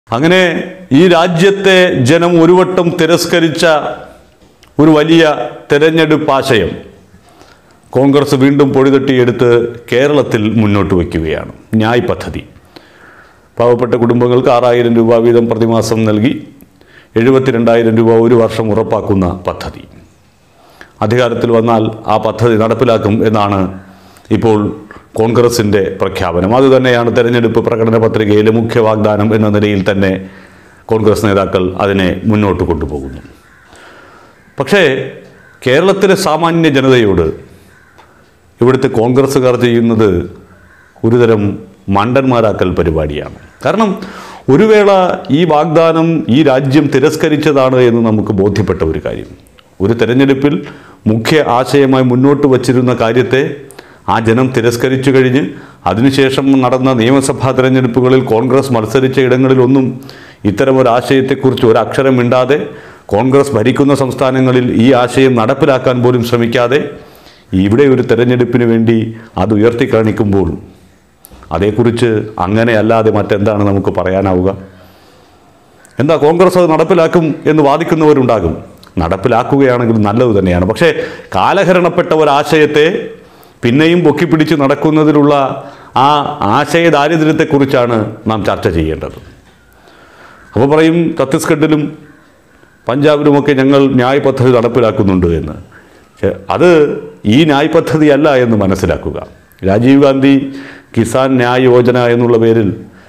അങ്ങനെ ഈ രാജ്യത്തെ ജനം ഒരു വട്ടം തിരസ്കരിച്ച ഒരു വലിയ തെരഞ്ഞെടുപ്പ് ആശയം കോൺഗ്രസ് വീണ്ടും പൊടിതട്ടിയെടുത്ത് കേരളത്തിൽ മുന്നോട്ട് വയ്ക്കുകയാണ് ന്യായ് പദ്ധതി പാവപ്പെട്ട കുടുംബങ്ങൾക്ക് ആറായിരം രൂപ വീതം പ്രതിമാസം നൽകി എഴുപത്തിരണ്ടായിരം രൂപ ഒരു വർഷം ഉറപ്പാക്കുന്ന പദ്ധതി അധികാരത്തിൽ വന്നാൽ ആ പദ്ധതി നടപ്പിലാക്കും എന്നാണ് ഇപ്പോൾ കോൺഗ്രസിൻ്റെ പ്രഖ്യാപനം അതുതന്നെയാണ് തെരഞ്ഞെടുപ്പ് പ്രകടന പത്രികയിലെ മുഖ്യ വാഗ്ദാനം എന്ന നിലയിൽ തന്നെ കോൺഗ്രസ് നേതാക്കൾ അതിനെ മുന്നോട്ട് കൊണ്ടുപോകുന്നു പക്ഷേ കേരളത്തിലെ സാമാന്യ ജനതയോട് ഇവിടുത്തെ കോൺഗ്രസ്സുകാർ ചെയ്യുന്നത് ഒരുതരം മണ്ടന്മാരാക്കൽ പരിപാടിയാണ് കാരണം ഒരു വേള ഈ വാഗ്ദാനം ഈ രാജ്യം തിരസ്കരിച്ചതാണ് എന്ന് നമുക്ക് ബോധ്യപ്പെട്ട ഒരു കാര്യം ഒരു തെരഞ്ഞെടുപ്പിൽ മുഖ്യ ആശയമായി മുന്നോട്ട് വച്ചിരുന്ന കാര്യത്തെ ആ ജനം തിരസ്കരിച്ചു കഴിഞ്ഞ് അതിനുശേഷം നടന്ന നിയമസഭാ തെരഞ്ഞെടുപ്പുകളിൽ കോൺഗ്രസ് മത്സരിച്ച ഇടങ്ങളിലൊന്നും ഇത്തരം ഒരു ആശയത്തെക്കുറിച്ച് ഒരക്ഷരം മിണ്ടാതെ കോൺഗ്രസ് ഭരിക്കുന്ന സംസ്ഥാനങ്ങളിൽ ഈ ആശയം നടപ്പിലാക്കാൻ പോലും ശ്രമിക്കാതെ ഇവിടെ ഒരു തെരഞ്ഞെടുപ്പിന് വേണ്ടി അത് ഉയർത്തി കാണിക്കുമ്പോൾ അതേക്കുറിച്ച് അങ്ങനെ അല്ലാതെ മറ്റെന്താണ് നമുക്ക് പറയാനാവുക എന്താ കോൺഗ്രസ് അത് നടപ്പിലാക്കും എന്ന് വാദിക്കുന്നവരുണ്ടാകും നടപ്പിലാക്കുകയാണെങ്കിൽ നല്ലത് തന്നെയാണ് പക്ഷേ കാലഹരണപ്പെട്ട ഒരാശയത്തെ പിന്നെയും പൊക്കിപ്പിടിച്ച് നടക്കുന്നതിലുള്ള ആ ആശയ ദാരിദ്ര്യത്തെക്കുറിച്ചാണ് നാം ചർച്ച ചെയ്യേണ്ടത് അപ്പോൾ പറയും ഛത്തീസ്ഗഡിലും പഞ്ചാബിലുമൊക്കെ ഞങ്ങൾ ന്യായ് പദ്ധതി നടപ്പിലാക്കുന്നുണ്ട് എന്ന് പക്ഷേ അത് ഈ ന്യായ് പദ്ധതി അല്ല എന്ന് മനസ്സിലാക്കുക രാജീവ് ഗാന്ധി കിസാൻ ന്യായ് യോജന എന്നുള്ള പേരിൽ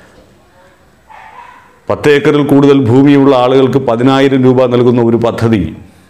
പത്ത് ഏക്കറിൽ കൂടുതൽ ഭൂമിയുള്ള ആളുകൾക്ക് പതിനായിരം രൂപ നൽകുന്ന ഒരു പദ്ധതി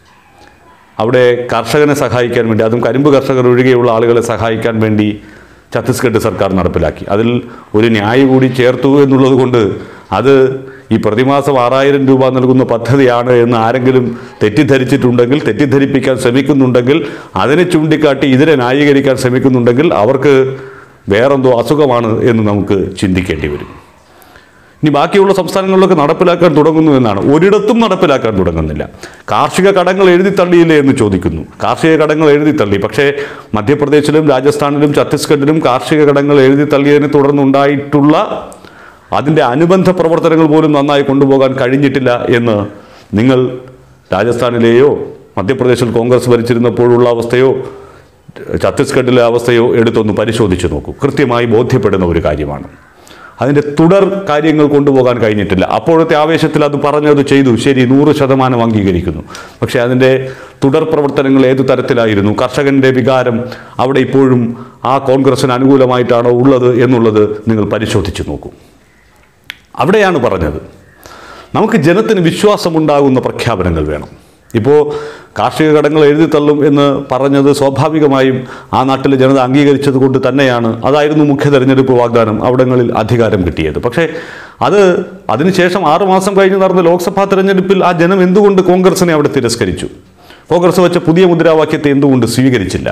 അവിടെ കർഷകനെ സഹായിക്കാൻ വേണ്ടി അതും കരിമ്പ് കർഷകർ ഒഴികെയുള്ള ആളുകളെ സഹായിക്കാൻ വേണ്ടി ഛത്തീസ്ഗഡ് സർക്കാർ നടപ്പിലാക്കി അതിൽ ഒരു ന്യായ കൂടി ചേർത്തു എന്നുള്ളത് കൊണ്ട് അത് ഈ പ്രതിമാസം ആറായിരം രൂപ നൽകുന്ന പദ്ധതിയാണ് എന്ന് ആരെങ്കിലും തെറ്റിദ്ധരിച്ചിട്ടുണ്ടെങ്കിൽ തെറ്റിദ്ധരിപ്പിക്കാൻ ശ്രമിക്കുന്നുണ്ടെങ്കിൽ അതിനെ ചൂണ്ടിക്കാട്ടി ഇതിനെ ന്യായീകരിക്കാൻ ശ്രമിക്കുന്നുണ്ടെങ്കിൽ അവർക്ക് വേറെന്തോ അസുഖമാണ് എന്ന് നമുക്ക് ചിന്തിക്കേണ്ടി വരും ഇനി ബാക്കിയുള്ള സംസ്ഥാനങ്ങളിലൊക്കെ നടപ്പിലാക്കാൻ തുടങ്ങുന്നു എന്നാണ് ഒരിടത്തും നടപ്പിലാക്കാൻ തുടങ്ങുന്നില്ല കാർഷിക കടങ്ങൾ എഴുതി തള്ളിയില്ലേ എന്ന് ചോദിക്കുന്നു കാർഷിക കടങ്ങൾ എഴുതി തള്ളി പക്ഷേ മധ്യപ്രദേശിലും രാജസ്ഥാനിലും ഛത്തീസ്ഗഡിലും കാർഷിക കടങ്ങൾ എഴുതി തള്ളിയതിനെ തുടർന്നുണ്ടായിട്ടുള്ള അതിൻ്റെ അനുബന്ധ പ്രവർത്തനങ്ങൾ പോലും നന്നായി കൊണ്ടുപോകാൻ കഴിഞ്ഞിട്ടില്ല എന്ന് നിങ്ങൾ രാജസ്ഥാനിലെയോ മധ്യപ്രദേശിൽ കോൺഗ്രസ് ഭരിച്ചിരുന്നപ്പോഴുള്ള അവസ്ഥയോ ഛത്തീസ്ഗഡിലെ അവസ്ഥയോ എടുത്തൊന്ന് പരിശോധിച്ച് നോക്കൂ കൃത്യമായി ബോധ്യപ്പെടുന്ന ഒരു കാര്യമാണ് അതിൻ്റെ തുടർ കാര്യങ്ങൾ കൊണ്ടുപോകാൻ കഴിഞ്ഞിട്ടില്ല അപ്പോഴത്തെ ആവേശത്തിൽ അത് പറഞ്ഞത് ചെയ്തു ശരി നൂറ് ശതമാനം അംഗീകരിക്കുന്നു പക്ഷേ അതിൻ്റെ തുടർ പ്രവർത്തനങ്ങൾ ഏതു തരത്തിലായിരുന്നു കർഷകൻ്റെ വികാരം അവിടെ ഇപ്പോഴും ആ കോൺഗ്രസിന് അനുകൂലമായിട്ടാണോ ഉള്ളത് എന്നുള്ളത് നിങ്ങൾ പരിശോധിച്ച് നോക്കൂ അവിടെയാണ് പറഞ്ഞത് നമുക്ക് ജനത്തിന് വിശ്വാസമുണ്ടാകുന്ന പ്രഖ്യാപനങ്ങൾ വേണം ഇപ്പോൾ കാർഷിക കടങ്ങൾ എഴുതി തള്ളും എന്ന് പറഞ്ഞത് സ്വാഭാവികമായും ആ നാട്ടിലെ ജനത അംഗീകരിച്ചത് കൊണ്ട് തന്നെയാണ് അതായിരുന്നു മുഖ്യ തെരഞ്ഞെടുപ്പ് വാഗ്ദാനം അവിടങ്ങളിൽ അധികാരം കിട്ടിയത് പക്ഷേ അത് അതിനുശേഷം ആറുമാസം കഴിഞ്ഞ് നടന്ന ലോക്സഭാ തെരഞ്ഞെടുപ്പിൽ ആ ജനം എന്തുകൊണ്ട് കോൺഗ്രസിനെ അവിടെ തിരസ്കരിച്ചു കോൺഗ്രസ് വെച്ച പുതിയ മുദ്രാവാക്യത്തെ എന്തുകൊണ്ട് സ്വീകരിച്ചില്ല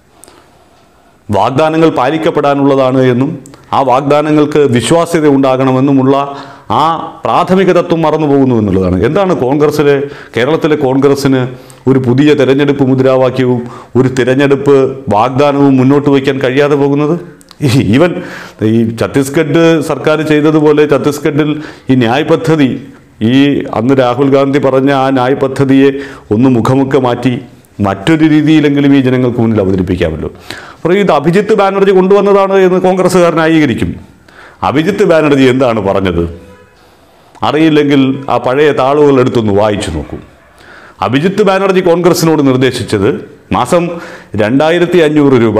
വാഗ്ദാനങ്ങൾ പാലിക്കപ്പെടാനുള്ളതാണ് എന്നും ആ വാഗ്ദാനങ്ങൾക്ക് വിശ്വാസ്യത ഉണ്ടാകണമെന്നുമുള്ള ആ പ്രാഥമിക തത്വം മറന്നു പോകുന്നു എന്നുള്ളതാണ് എന്താണ് കോൺഗ്രസ്സിലെ കേരളത്തിലെ കോൺഗ്രസ്സിന് ഒരു പുതിയ തെരഞ്ഞെടുപ്പ് മുദ്രാവാക്യവും ഒരു തിരഞ്ഞെടുപ്പ് വാഗ്ദാനവും മുന്നോട്ട് വയ്ക്കാൻ കഴിയാതെ പോകുന്നത് ഈവൻ ഈ ഛത്തീസ്ഗഡ് സർക്കാർ ചെയ്തതുപോലെ ഛത്തീസ്ഗഡിൽ ഈ ന്യായ് പദ്ധതി ഈ അന്ന് രാഹുൽ ഗാന്ധി പറഞ്ഞ ആ ന്യായ് പദ്ധതിയെ ഒന്ന് മുഖമുഖ മാറ്റി മറ്റൊരു രീതിയിലെങ്കിലും ഈ ജനങ്ങൾക്ക് മുന്നിൽ അവതരിപ്പിക്കാമല്ലോ അപ്പോൾ ഇത് അഭിജിത്ത് ബാനർജി കൊണ്ടുവന്നതാണ് എന്ന് കോൺഗ്രസ്സുകാർ ന്യായീകരിക്കും അഭിജിത്ത് ബാനർജി എന്താണ് പറഞ്ഞത് അറിയില്ലെങ്കിൽ ആ പഴയ താളുകൾ എടുത്തൊന്ന് വായിച്ചു നോക്കൂ അഭിജിത്ത് ബാനർജി കോൺഗ്രസിനോട് നിർദ്ദേശിച്ചത് മാസം രണ്ടായിരത്തി അഞ്ഞൂറ് രൂപ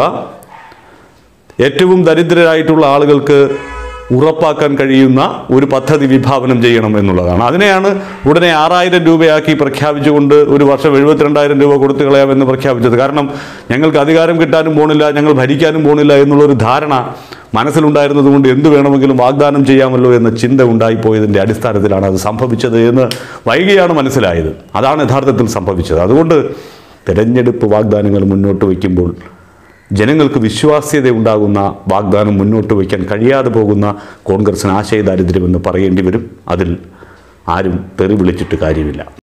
ഏറ്റവും ദരിദ്രരായിട്ടുള്ള ആളുകൾക്ക് ഉറപ്പാക്കാൻ കഴിയുന്ന ഒരു പദ്ധതി വിഭാവനം ചെയ്യണം എന്നുള്ളതാണ് അതിനെയാണ് ഉടനെ ആറായിരം രൂപയാക്കി പ്രഖ്യാപിച്ചുകൊണ്ട് ഒരു വർഷം എഴുപത്തിരണ്ടായിരം രൂപ കൊടുത്തു കളയാമെന്ന് പ്രഖ്യാപിച്ചത് കാരണം ഞങ്ങൾക്ക് അധികാരം കിട്ടാനും പോണില്ല ഞങ്ങൾ ഭരിക്കാനും പോണില്ല എന്നുള്ളൊരു ധാരണ മനസ്സിലുണ്ടായിരുന്നത് കൊണ്ട് എന്ത് വേണമെങ്കിലും വാഗ്ദാനം ചെയ്യാമല്ലോ എന്ന ചിന്ത ഉണ്ടായിപ്പോയതിൻ്റെ അടിസ്ഥാനത്തിലാണ് അത് സംഭവിച്ചത് എന്ന് വൈകിയാണ് മനസ്സിലായത് അതാണ് യഥാർത്ഥത്തിൽ സംഭവിച്ചത് അതുകൊണ്ട് തെരഞ്ഞെടുപ്പ് വാഗ്ദാനങ്ങൾ മുന്നോട്ട് വയ്ക്കുമ്പോൾ ജനങ്ങൾക്ക് വിശ്വാസ്യത ഉണ്ടാകുന്ന വാഗ്ദാനം മുന്നോട്ട് വയ്ക്കാൻ കഴിയാതെ പോകുന്ന കോൺഗ്രസിന് ആശയദാരിദ്ര്യമെന്ന് പറയേണ്ടി വരും അതിൽ ആരും തെറി വിളിച്ചിട്ട് കാര്യമില്ല